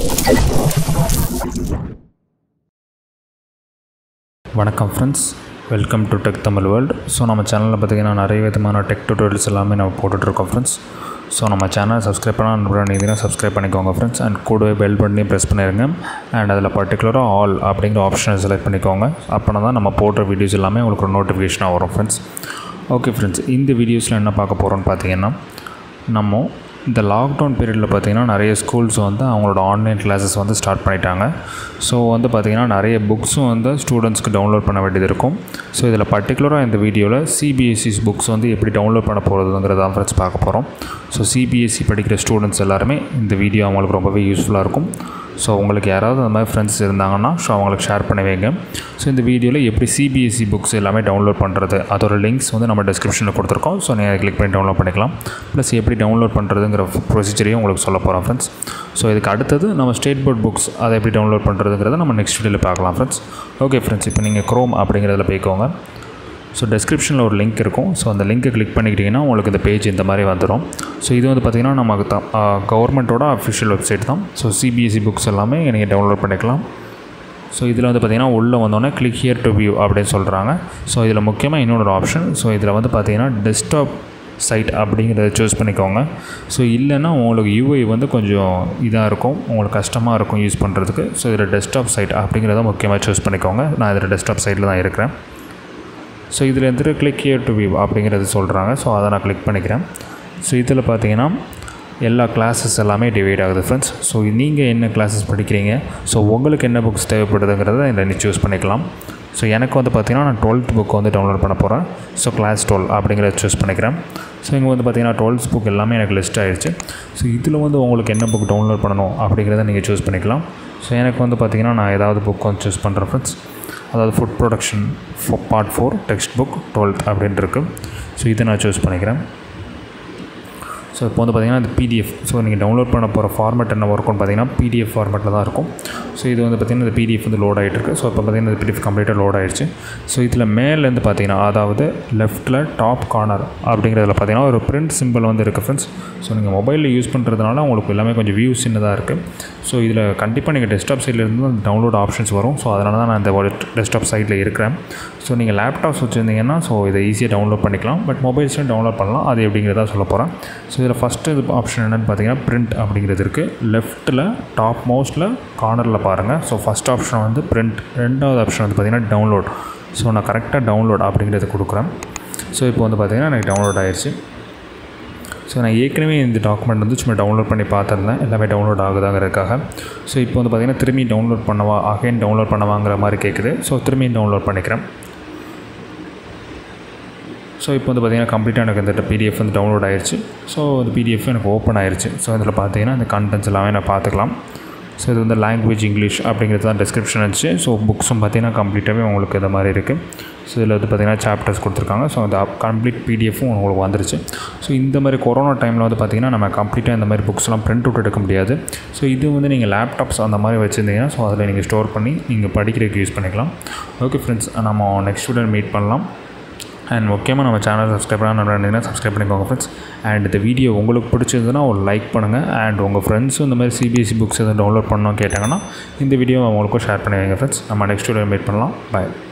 வணக்கம் friends welcome to tech Tamil world so நம்ம சேனலில் பார்த்திங்கன்னா நிறைய விதமான டெக் டுட்டோரியல்ஸ் எல்லாமே நம்ம போட்டுட்ருக்கோம் ஃப்ரெண்ட்ஸ் ஸோ நம்ம சேனலை சப்ஸ்கிரைப் பண்ணால் பண்ணிங்கன்னா சப்ஸ்கிரைப் பண்ணிக்கோங்க ஃப்ரெண்ட்ஸ் அண்ட் கூடவே பெல் பண்ணி ப்ரெஸ் பண்ணிடுங்க அண்ட் அதில் பர்டிகுலராக ஆல் அப்படிங்கிற ஆப்ஷனை செலக்ட் பண்ணிக்கோங்க அப்போனா தான் நம்ம போடுற வீடியோஸ் எல்லாமே உங்களுக்கு ஒரு நோட்டிஃபிகேஷனாக வரும் ஃப்ரெண்ட்ஸ் ஓகே ஃப்ரெண்ட்ஸ் இந்த வீடியோஸில் என்ன பார்க்க போகிறோம்னு பார்த்தீங்கன்னா நம்ம இந்த லாக்டவுன் பீரியடில் பார்த்திங்கன்னா நிறைய ஸ்கூல்ஸ் வந்து அவங்களோட ஆன்லைன் கிளாஸஸ் வந்து ஸ்டார்ட் பண்ணிட்டாங்க ஸோ வந்து பார்த்திங்கன்னா நிறைய புக்ஸும் வந்து ஸ்டூடெண்ட்ஸ்க்கு டவுன்லோட் பண்ண வேண்டியது இருக்கும் ஸோ இதில் பர்டிகுலராக இந்த வீடியோவில் சிபிஎஸ்சிஸ் புக்ஸ் வந்து எப்படி டவுன்லோட் பண்ண போகிறதுங்கிறத ஃப்ரெண்ட்ஸ் பார்க்க போகிறோம் ஸோ சிபிஎஸ்சி படிக்கிற ஸ்டூடெண்ட்ஸ் எல்லாருமே இந்த வீடியோ அவங்களுக்கு ரொம்பவே யூஸ்ஃபுல்லாக இருக்கும் ஸோ உங்களுக்கு யாராவது அந்த மாதிரி ஃப்ரெண்ட்ஸ் இருந்தாங்கன்னா ஸோ அவங்களுக்கு ஷேர் பண்ணி வைங்க ஸோ இந்த வீடியோவில் எப்படி சிபிஎஸ்சி புக்ஸ் எல்லாமே டவுன்லோட் பண்ணுறது அதோட லிங்க்ஸ் வந்து நம்ம டிஸ்கிரிப்ஷனில் கொடுத்துருக்கோம் ஸோ நீங்கள் கிளிக் பண்ணி டவுன்லோட் பண்ணிக்கலாம் ப்ளஸ் எப்படி டவுன்லோட் பண்ணுறதுங்கிற ப்ரொசீஜரையும் உங்களுக்கு சொல்ல போகிறோம் ஃப்ரெண்ட்ஸ் ஸோ இதுக்கு அடுத்தது நம்ம ஸ்டேட் போர்ட் புக்ஸ் அதை எப்படி டவுன்லோட் பண்ணுறதுங்கிறத நம்ம நெக்ஸ்ட் வீடியோவில் பார்க்கலாம் ஃப்ரெண்ட்ஸ் ஓகே ஃப்ரெண்ட்ஸ் இப்போ நீங்கள் க்ரோம் அப்படிங்கிறதுல போய்க்கோங்க ஸோ டெஸ்கிரிப்ஷனில் ஒரு லிங்க் இருக்கும் ஸோ அந்த லிங்க்கை கிளிக் பண்ணிக்கிட்டிங்கன்னா உங்களுக்கு இந்த பேஜ் இந்த மாதிரி வந்துடும் ஸோ இது வந்து பார்த்திங்கன்னா நமக்கு தான் கவர்மெண்ட்டோட அஃபிஷியல் வெப்சைட் தான் ஸோ சிபிஎஸ்சி புக்ஸ் எல்லாமே நீங்கள் டவுன்லோட் பண்ணிக்கலாம் ஸோ இதில் வந்து பார்த்திங்கன்னா உள்ளே வந்தோடனே கிளிக் ஹியர் டு வியூ அப்படின்னு சொல்கிறாங்க ஸோ இதில் முக்கியமாக இன்னொரு ஆப்ஷன் ஸோ இதில் வந்து பார்த்திங்கன்னா டெஸ்க்டாப் சைட் அப்படிங்கிறத சூஸ் பண்ணிக்கோங்க ஸோ இல்லைன்னா உங்களுக்கு யூஐ வந்து கொஞ்சம் இதாக இருக்கும் உங்களுக்கு கஷ்டமாக இருக்கும் யூஸ் பண்ணுறதுக்கு ஸோ இதில் டெஸ்க்டாப் சைட் அப்படிங்கிறத முக்கியமாக சூஸ் பண்ணிக்கோங்க நான் இதில் டெஸ்க்டாப் சைட்டில் தான் இருக்கிறேன் ஸோ இதில் இருந்துட்டு கிளிக் ஹியர் டு வியூ அப்படிங்கிறது சொல்கிறாங்க ஸோ அதை நான் கிளிக் பண்ணிக்கிறேன் ஸோ இதில் பார்த்தீங்கன்னா எல்லா கிளாஸஸ் எல்லாமே டிவைட் ஆகுது ஃப்ரெண்ட்ஸ் ஸோ நீங்கள் என்ன கிளாஸஸ் படிக்கிறீங்க ஸோ உங்களுக்கு என்ன புக்ஸ் தேவைப்படுதுங்கிறத இதில் நீ சூஸ் பண்ணிக்கலாம் ஸோ எனக்கு வந்து பார்த்திங்கன்னா நான் டுவெல்த் புக் வந்து டவுன்லோட் பண்ண போகிறேன் ஸோ கிளாஸ் டுவெல் அப்படிங்கிறத சூஸ் பண்ணிக்கிறேன் ஸோ இங்கே வந்து பார்த்திங்கன்னா டுவெல்த் புக் எல்லாமே எனக்கு லிஸ்ட் ஆகிடுச்சு ஸோ இதில் வந்து உங்களுக்கு என்ன புக் டவுன்லோட் பண்ணணும் அப்படிங்கிறத நீங்கள் சூஸ் பண்ணிக்கலாம் ஸோ எனக்கு வந்து பார்த்திங்கன்னா நான் ஏதாவது புக் வந்து சூஸ் பண்ணுறேன் ஃப்ரெண்ட்ஸ் அதாவது food production part four text book twelfth அப்படின்ட்டு இருக்குது ஸோ இதை நான் சூஸ் பண்ணிக்கிறேன் ஸோ இப்போ வந்து பார்த்திங்கன்னா இது பிடிஎஃப் ஸோ நீங்கள் டவுன்லோட் பண்ண போகிற ஃபார்மேட் என்ன இருக்கும்னு பார்த்தீங்கன்னா பிடிஎஃப் ஃபார்மேட்டில் தான் இருக்கும் ஸோ இது வந்து பார்த்திங்கன்னா இந்த பிடிஎஃப் வந்து லோட் ஆகிட்டு இருக்கு ஸோ இப்போ பார்த்திங்கன்னா இந்த பிடிஎஃப் கம்ப்ளீட்டாக லோட் ஆகிடுச்சு ஸோ இதில் மேலேருந்து பார்த்தீங்கன்னா அதாவது லெஃப்ட்டில் டாப் கார்னர் அப்படிங்கிறதுல பார்த்தீங்கன்னா ஒரு பிரிண்ட் சிம்பிள் வந்து இருக்குது ஃப்ரெண்ட்ஸ் ஸோ நீங்கள் மொபைலில் யூஸ் பண்ணுறதுனால உங்களுக்கு எல்லாமே கொஞ்சம் வியூ சின்னதாக இருக்குது ஸோ இதில் கண்டிப்பாக நீங்கள் டெஸ்க்டாப் சைடில் இருந்து அந்த டவுன்லோட் ஆப்ஷன்ஸ் வரும் ஸோ அதனால தான் நான் இந்த டெஸ்க்டாப் சைட்டில் இருக்கிறேன் ஸோ நீங்கள் லேப்டாப்ஸ் வச்சுருந்தீங்கன்னா ஸோ இதை ஈஸியாக டவுன்லோட் பண்ணிக்கலாம் பட் மொபைல்ஸ்லையும் டவுன்லோட் பண்ணலாம் அது எப்படிங்கிறதா சொல்ல போகிறேன் ஸோ இதில் ஃபஸ்ட்டு இது ஆப்ஷன் என்னென்னு பார்த்தீங்கன்னா பிரிண்ட் அப்படிங்கிறது இருக்குது லெஃப்ட்டில் டாப் மோஸ்ட்டில் கார்னரில் பாருங்கள் ஸோ ஃபஸ்ட் ஆப்ஷன் வந்து பிரிண்ட் ரெண்டாவது ஆப்ஷன் வந்து பார்த்திங்கன்னா டவுன்லோட் ஸோ நான் கரெக்டாக டவுன்லோட் அப்படிங்கிறது கொடுக்குறேன் ஸோ இப்போ வந்து பார்த்திங்கன்னா எனக்கு டவுன்லோட் ஆயிடுச்சு ஸோ நான் ஏற்கனவே இந்த டாக்குமெண்ட் வந்து சும்மா டவுன்லோட் பண்ணி பார்த்துருந்தேன் எல்லாமே டவுன்லோட் ஆகுதாங்கிறதுக்காக ஸோ இப்போ வந்து பார்த்திங்கன்னா திரும்பி டவுன்லோட் பண்ணவா அகைன் டவுன்லோட் பண்ணவாங்கிற மாதிரி கேட்குது ஸோ திரும்பி டவுன்லோட் பண்ணிக்கிறேன் ஸோ இப்போ வந்து பார்த்திங்கன்னா கம்ப்ளீட்டாக எனக்கு இந்த பிடிஎஃப் வந்து டவுன்லோட் ஆயிடுச்சு ஸோ இந்த பிடிஎஃப் எனக்கு ஓப்பன் ஆயிடுச்சு ஸோ இதில் பார்த்தீங்கன்னா இந்த கண்டென்ட்ஸ் எல்லாமே நான் பார்த்துக்கலாம் ஸோ இது வந்து லாங்குவேஜ் இங்கிலீஷ் அப்படிங்கிறது தான் டிஸ்கிரிப்ஷன் இருந்துச்சு ஸோ புக்ஸும் பார்த்தீங்கன்னா கம்ப்ளீட்டாகவே உங்களுக்கு இந்த மாதிரி இருக்குது ஸோ இதில் வந்து பார்த்திங்கன்னா சாப்டர்ஸ் கொடுத்துருக்காங்க ஸோ அந்த கம்ப்ளீட் பிடிஎஃபும் உங்களுக்கு வந்துருச்சு ஸோ இந்த மாதிரி கொரோனா டைமில் வந்து பார்த்திங்கன்னா நம்ம கம்ப்ளீட்டாக இந்த மாதிரி புக்ஸ்லாம் பிரிண்ட் அவுட் எடுக்க முடியாது ஸோ இது வந்து நீங்கள் லேப்டாப்ஸ் அந்த மாதிரி வச்சுருந்தீங்கன்னா ஸோ அதில் நீங்கள் ஸ்டோர் பண்ணி நீங்கள் படிக்கிறதுக்கு யூஸ் பண்ணிக்கலாம் ஓகே ஃப்ரெண்ட்ஸ் நம்ம நெக்ஸ்ட் ஸ்டூடெண்ட் மீட் பண்ணலாம் அண்ட் முக்கியமாக நம்ம சேனல் சப்ஸ்கிரைப் பண்ண இருந்தீங்கன்னா சப்ஸ்கிரைப் பண்ணிக்கோங்க ஃப்ரெண்ட்ஸ் அண்ட் இந்த வீடியோ உங்களுக்கு பிடிச்சிருந்ததுன்னா ஒரு லைக் பண்ணுங்கள் அண்ட் உங்கள் ஃப்ரெண்ட்ஸும் இந்த மாதிரி சிபிஎஸ்சி புக்ஸ் எதுவும் டவுன்லோட் பண்ணணும் கேட்டாங்கன்னா இந்த வீடியோ அவங்களுக்கும் ஷேர் பண்ணி வைங்க ஃப்ரெண்ட்ஸ் நம்ம நெக்ஸ்ட் வீடியோ மீட் பண்ணலாம் பாய்